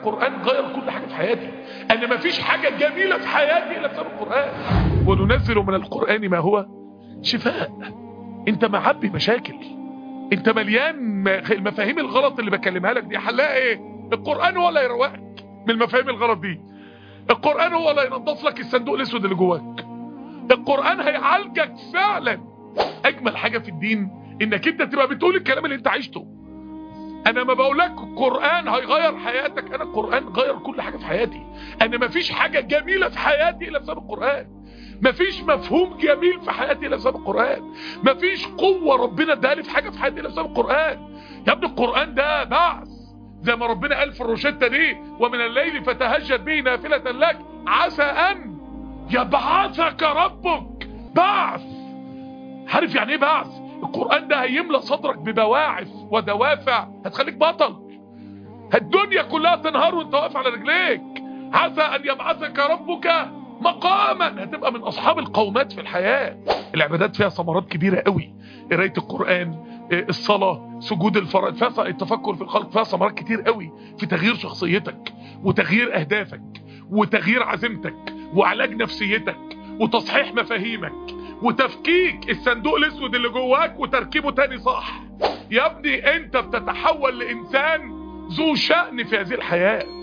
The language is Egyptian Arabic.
القرآن غير كل حاجة في حياتي أنا مفيش حاجة جميلة في حياتي إلا بسبب القرآن وننزل من القرآن ما هو شفاء انت معبي مشاكل انت مليان المفاهيم الغلط اللي بكلمها لك دي حلها ايه القرآن هو اللي يروقك من المفاهيم الغلط دي القرآن هو اللي ينظف لك الصندوق الاسود اللي جواك القرآن هيعالجك فعلا اجمل حاجة في الدين انك انت تبقى بتقول الكلام اللي انت عشته انا ما بقولك القرآن هيغير حياتك انا القرآن غير كل حاجة في حياتي انا ما فيش حاجة جميلة في حياتي الا بسبب القرآن مفيش مفهوم جميل في حياتي الا بسبب القرآن مفيش قوة ربنا اداها لي في حاجة في حياتي الا بسبب القرآن يا ابني القرآن ده بعث زي ما ربنا قال في الروشتة دي ومن الليل فتهجد به نافلة لك عسى ان يبعثك ربك بعث عارف يعني ايه بعث القرآن ده هيملى صدرك ببواعث ودوافع هتخليك بطل الدنيا كلها تنهار وانت واقف على رجليك عسى ان يبعثك ربك مقاما هتبقى من اصحاب القومات في الحياة العبادات فيها ثمرات كبيرة قوي قرايه القرآن الصلاة سجود الفرائض فيها التفكر في الخلق فيها ثمرات كتير قوي في تغيير شخصيتك وتغيير اهدافك وتغيير عزيمتك وعلاج نفسيتك وتصحيح مفاهيمك وتفكيك الصندوق الاسود اللي جواك وتركيبه تاني صح يا ابني انت بتتحول لانسان ذو شأن في هذه الحياة